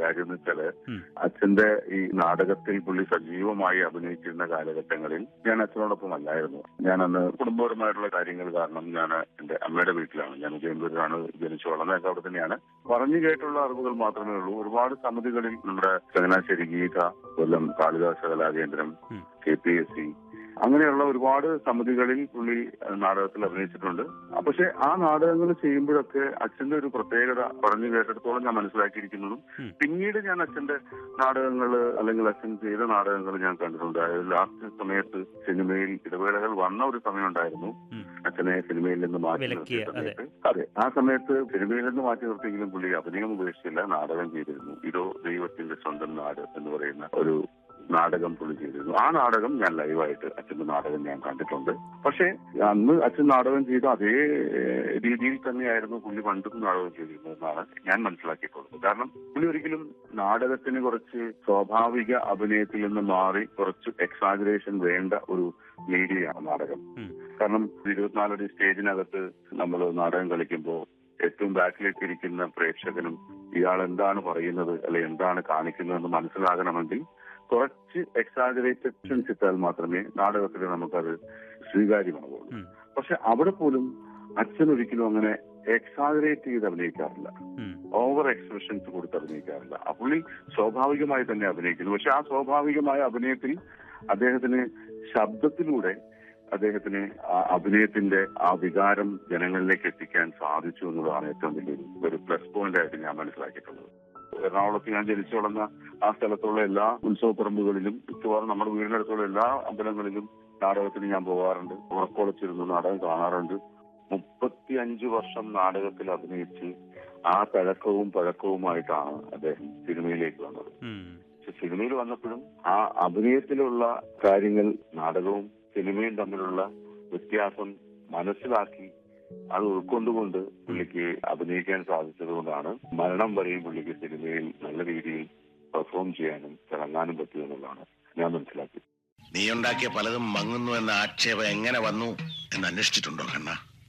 കാര്യം എന്ന് വെച്ചാല് ഉം. അച്ഛന്റെ ഈ നാടകത്തിൽ പുള്ളി സജീവമായി അഭിനയിച്ചിരുന്ന കാലഘട്ടങ്ങളിൽ ഞാൻ അച്ഛനോടൊപ്പം അല്ലായിരുന്നു ഞാൻ അന്ന് കുടുംബപരമായിട്ടുള്ള കാര്യങ്ങൾ കാരണം ഞാൻ എന്റെ അമ്മയുടെ വീട്ടിലാണ് ഞാൻ ഉദയംപൂരിലാണ് ജനിച്ചു വളർന്നതൊക്കെ അവിടെ തന്നെയാണ് പറഞ്ഞു കേട്ടുള്ള അറിവുകൾ മാത്രമേ ഉള്ളൂ ഒരുപാട് സമിതികളിൽ നമ്മുടെ ചങ്ങനാശ്ശേരി ഗീത കൊല്ലം കാളിദാസ കലാകേന്ദ്രം ഉം. കെ പി എസ് സി അങ്ങനെയുള്ള ഒരുപാട് സമിതികളിൽ പുള്ളി അഹ് നാടകത്തിൽ അഭിനയിച്ചിട്ടുണ്ട് ആ, പക്ഷെ ആ നാടകങ്ങൾ ചെയ്യുമ്പോഴൊക്കെ അച്ഛന്റെ ഒരു പ്രത്യേകത പറഞ്ഞു കേട്ടിടത്തോളം ഞാൻ മനസ്സിലാക്കിയിരിക്കുന്നതും ഉം. പിന്നീട് ഞാൻ അച്ഛന്റെ നാടകങ്ങൾ അല്ലെങ്കിൽ അച്ഛൻ ചെയ്ത നാടകങ്ങൾ ഞാൻ കണ്ടിട്ടുണ്ട് അതായത് ലാസ്റ്റ് സമയത്ത് സിനിമയിൽ ഇടവേളകൾ വന്ന ഒരു സമയം ഉണ്ടായിരുന്നു ഉം. അച്ഛനെ സിനിമയിൽ നിന്ന് മാറ്റി വിലക്കിയ, നിർത്തിയ സമയത്ത് അതെ ആ സമയത്ത് സിനിമയിൽ നിന്ന് മാറ്റി നിർത്തിയെങ്കിലും പുള്ളി അഭിനയം ഉപേക്ഷിച്ചില്ല നാടകം ചെയ്തിരുന്നു ഇതോ ദൈവത്തിന്റെ സ്വന്തം നാട് എന്ന് പറയുന്ന ഒരു നാടകം പുള്ളി ചെയ്തിരുന്നു ആ നാടകം ഞാൻ ലൈവായിട്ട് അച്ഛന്റെ നാടകം ഞാൻ കണ്ടിട്ടുണ്ട് പക്ഷേ അന്ന് അച്ഛൻ നാടകം ചെയ്ത അതേ ഏഹ്, രീതിയിൽ തന്നെയായിരുന്നു പുള്ളി പണ്ടും നാടകം ചെയ്തിരുന്നതെന്നാണ് ഞാൻ മനസ്സിലാക്കിയിട്ടുള്ളത് കാരണം പുള്ളി ഒരിക്കലും നാടകത്തിന് കുറച്ച് സ്വാഭാവിക അഭിനയത്തിൽ നിന്ന് മാറി കുറച്ച് എക്സാജറേഷൻ വേണ്ട ഒരു മീഡിയയാണ് നാടകം ഉം. കാരണം ഇരുപത്തിനാലടി സ്റ്റേജിനകത്ത് നമ്മൾ നാടകം കളിക്കുമ്പോൾ ഏറ്റവും ബാക്കിലേക്ക് ഇരിക്കുന്ന പ്രേക്ഷകനും ഇയാൾ എന്താണ് പറയുന്നത് അല്ലെ എന്താണ് കാണിക്കുന്നതെന്ന് മനസ്സിലാകണമെങ്കിൽ കുറച്ച് എക്സാജറേഷൻസ് ഇട്ടാൽ മാത്രമേ നാടകത്തിൽ നമുക്കത് സ്വീകാര്യമാവുള്ളൂ ഉം. പക്ഷെ അവിടെ പോലും അച്ഛൻ ഒരിക്കലും അങ്ങനെ എക്സാജറേറ്റ് ചെയ്ത് അഭിനയിക്കാറില്ല ഉം. ഓവർ എക്സ്പ്രഷൻസ് കൊടുത്ത് അഭിനയിക്കാറില്ല ആ പുള്ളി സ്വാഭാവികമായി തന്നെ അഭിനയിക്കുന്നു പക്ഷെ ആ സ്വാഭാവികമായ അഭിനയത്തിൽ അദ്ദേഹത്തിന് ശബ്ദത്തിലൂടെ അദ്ദേഹത്തിന് ആ അഭിനയത്തിന്റെ ആ വികാരം ജനങ്ങളിലേക്ക് എത്തിക്കാൻ സാധിച്ചു എന്നുള്ളതാണ് ഏറ്റവും വലിയൊരു ഒരു പ്ലസ് പോയിന്റ് ആയിട്ട് ഞാൻ മനസ്സിലാക്കിയിട്ടുള്ളത് എറണാകുളത്ത് ഞാൻ ജനിച്ചു വളർന്ന ആ സ്ഥലത്തുള്ള എല്ലാ ഉത്സവപ്പറമ്പുകളിലും മിക്കവാറും നമ്മുടെ വീടിനടുത്തുള്ള എല്ലാ അമ്പലങ്ങളിലും നാടകത്തിന് ഞാൻ പോകാറുണ്ട് ഉറക്കൊളച്ചിരുന്നു നാടകം കാണാറുണ്ട് മുപ്പത്തി അഞ്ച് വർഷം നാടകത്തിൽ അഭിനയിച്ച് ആ തഴക്കവും പഴക്കവുമായിട്ടാണ് അദ്ദേഹം സിനിമയിലേക്ക് വന്നത് ഉം. പക്ഷെ സിനിമയിൽ വന്നപ്പോഴും ആ അഭിനയത്തിലുള്ള കാര്യങ്ങൾ നാടകവും സിനിമയും തമ്മിലുള്ള വ്യത്യാസം മനസ്സിലാക്കി അത് ഉൾക്കൊണ്ടുകൊണ്ട് പുള്ളിക്ക് അഭിനയിക്കാൻ സാധിച്ചത് കൊണ്ടാണ് മരണം വരെയും പുള്ളിക്ക് സിനിമയിൽ നല്ല രീതിയിൽ പെർഫോം ചെയ്യാനും തിളങ്ങാനും പറ്റിയെന്നുള്ളതാണ് ഞാൻ മനസ്സിലാക്കിയത് നീ ഉണ്ടാക്കിയ പലതും മങ്ങുന്നു എന്ന ആക്ഷേപം എങ്ങനെ വന്നു എന്ന് അന്വേഷിച്ചിട്ടുണ്ടോ കണ്ണ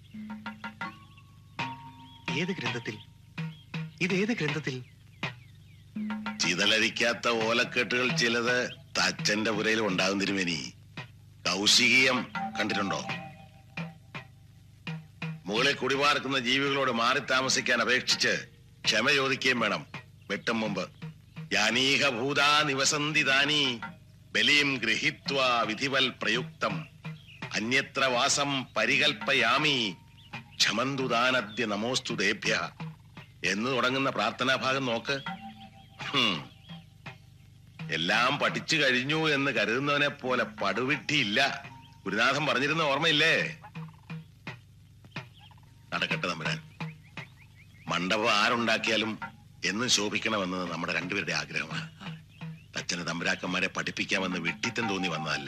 ഏത് ഗ്രന്ഥത്തിൽ ഇത് ഏത് ഗ്രന്ഥത്തിൽ ചിതലരിക്കാത്ത ഓലക്കെട്ടുകൾ ചിലത് തച്ചന്റെ പുരയിലും ഉണ്ടാകും തിരുമേനി കൗശികീയം കണ്ടിട്ടുണ്ടോ മുകളിൽ കുടിപാർക്കുന്ന ജീവികളോട് മാറി താമസിക്കാൻ അപേക്ഷിച്ച് ക്ഷമ ചോദിക്കുകയും വേണം വെട്ടും മുമ്പ് യാനീഹ ഭൂതാ നിവസന്തി താനി ബലിയും ഗൃഹീത്വ വിധിവൽ പ്രയുക്തം അന്യത്ര വാസം പരികൽപ്പയാമി ക്ഷമന്തുദാനദ്യ നമോസ്തു ദേഭ്യ എന്ന് തുടങ്ങുന്ന പ്രാർത്ഥനാ ഭാഗം നോക്ക് ഹും. എല്ലാം പഠിച്ചു കഴിഞ്ഞു എന്ന് കരുതുന്നവനെ പോലെ പടുവിട്ടിയില്ല ഗുരുനാഥൻ പറഞ്ഞിരുന്ന ഓർമ്മയില്ലേ നടക്കട്ടെ തമ്പുരാൻ മണ്ഡപം ആരുണ്ടാക്കിയാലും എന്നും ശോഭിക്കണമെന്നത് നമ്മുടെ രണ്ടുപേരുടെ ആഗ്രഹമാണ് അച്ഛന് തമ്പുരാക്കന്മാരെ പഠിപ്പിക്കാമെന്ന് വിട്ടിത്തം തോന്നി വന്നതല്ല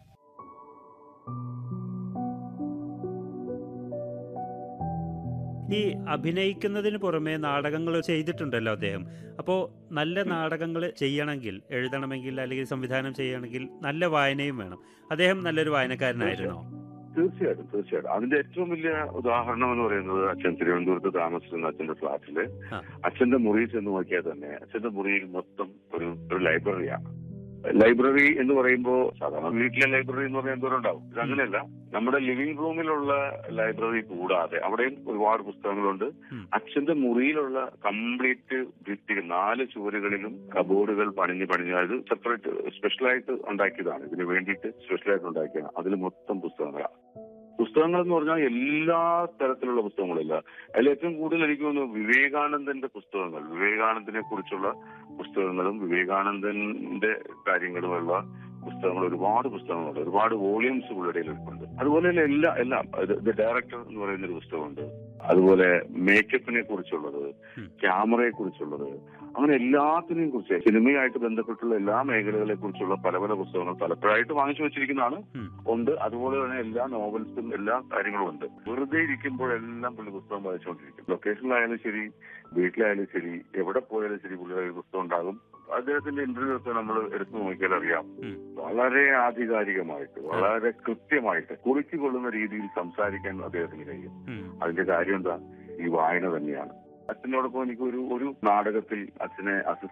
ഈ അഭിനയിക്കുന്നതിന് പുറമെ നാടകങ്ങൾ ചെയ്തിട്ടുണ്ടല്ലോ അദ്ദേഹം അപ്പോൾ നല്ല നാടകങ്ങൾ ചെയ്യണമെങ്കിൽ എഴുതണമെങ്കിൽ അല്ലെങ്കിൽ സംവിധാനം ചെയ്യണമെങ്കിൽ നല്ല വായനയും വേണം അദ്ദേഹം നല്ലൊരു വായനക്കാരനായിരുന്നോ തീർച്ചയായിട്ടും തീർച്ചയായിട്ടും അതിന്റെ ഏറ്റവും വലിയ ഉദാഹരണം എന്ന് പറയുന്നത് അച്ഛൻ തിരുവനന്തപുരത്ത് താമസിക്കുന്ന അച്ഛന്റെ ഫ്ലാറ്റില് ആ. അച്ഛന്റെ മുറിയിൽ ചെന്ന് നോക്കിയാൽ തന്നെ അച്ഛന്റെ മുറിയിൽ മൊത്തം ഒരു ഒരു ലൈബ്രറിയാണ് ലൈബ്രറി എന്ന് പറയുമ്പോൾ സാധാരണ വീട്ടിലെ ലൈബ്രറി എന്ന് പറഞ്ഞാൽ എന്തോരം ഉണ്ടാവും ഇത് അങ്ങനെയല്ല നമ്മുടെ ലിവിംഗ് റൂമിലുള്ള ലൈബ്രറി കൂടാതെ അവിടെയും ഒരുപാട് പുസ്തകങ്ങളുണ്ട് ഉം. അച്ഛന്റെ മുറിയിലുള്ള കംപ്ലീറ്റ് ഭിത്തി നാല് ചുവരുകളിലും കബോർഡുകൾ പണിഞ്ഞ് പണിഞ്ഞ് അത് സെപ്പറേറ്റ് സ്പെഷ്യലായിട്ട് ഉണ്ടാക്കിയതാണ് ഇതിന് വേണ്ടിയിട്ട് സ്പെഷ്യലായിട്ട് ഉണ്ടാക്കിയതാണ് അതിൽ മൊത്തം പുസ്തകങ്ങളാണ് പുസ്തകങ്ങൾ എന്ന് പറഞ്ഞാൽ എല്ലാ തരത്തിലുള്ള പുസ്തകങ്ങളില്ല അതിൽ ഏറ്റവും കൂടുതൽ എനിക്ക് തോന്നുന്നു വിവേകാനന്ദന്റെ പുസ്തകങ്ങൾ വിവേകാനന്ദനെ കുറിച്ചുള്ള പുസ്തകങ്ങളും വിവേകാനന്ദന്റെ കാര്യങ്ങളുമുള്ള പുസ്തകങ്ങൾ ഒരുപാട് പുസ്തകങ്ങളുണ്ട് ഒരുപാട് വോളിയൂംസ് പുള്ളിയുടെ ഇരിപ്പുണ്ട് അതുപോലെ തന്നെ എല്ലാ എല്ലാം ദ ഡയറക്ടർ എന്ന് പറയുന്ന ഒരു പുസ്തകമുണ്ട് അതുപോലെ മേക്കപ്പിനെ കുറിച്ചുള്ളത് ഉം. ക്യാമറയെ കുറിച്ചുള്ളത് അങ്ങനെ എല്ലാത്തിനെയും കുറിച്ച് സിനിമയായിട്ട് ബന്ധപ്പെട്ടുള്ള എല്ലാ മേഖലകളെ കുറിച്ചുള്ള പല പല പുസ്തകങ്ങൾ പലപ്പോഴായിട്ട് വാങ്ങിച്ചു വെച്ചിരിക്കുന്നതാണ് ഉം. ഉണ്ട് അതുപോലെ തന്നെ എല്ലാ നോവൽസും എല്ലാ കാര്യങ്ങളും ഉണ്ട് വെറുതെ ഇരിക്കുമ്പോഴെല്ലാം പുള്ളി പുസ്തകം വായിച്ചുകൊണ്ടിരിക്കും ലൊക്കേഷനിലായാലും ശരി വീട്ടിലായാലും ശരി എവിടെ പോയാലും ശരി പുള്ളിയുടെ കയ്യിൽ പുസ്തകം ഉണ്ടാകും അദ്ദേഹത്തിന്റെ ഇന്റർവ്യൂ ഒക്കെ നമ്മൾ എടുത്തു നോക്കിയാൽ അറിയാം ഉം. വളരെ ആധികാരികമായിട്ട് വളരെ കൃത്യമായിട്ട് കുറിച്ചു കൊള്ളുന്ന രീതിയിൽ സംസാരിക്കാൻ അദ്ദേഹത്തിന് കഴിയും ഉം. അതിന്റെ കാര്യം എന്താ ഈ വായന തന്നെയാണ് അച്ഛനോടൊപ്പം എനിക്ക് ഒരു ഒരു നാടകത്തിൽ അച്ഛനെ അസിസ്റ്റ്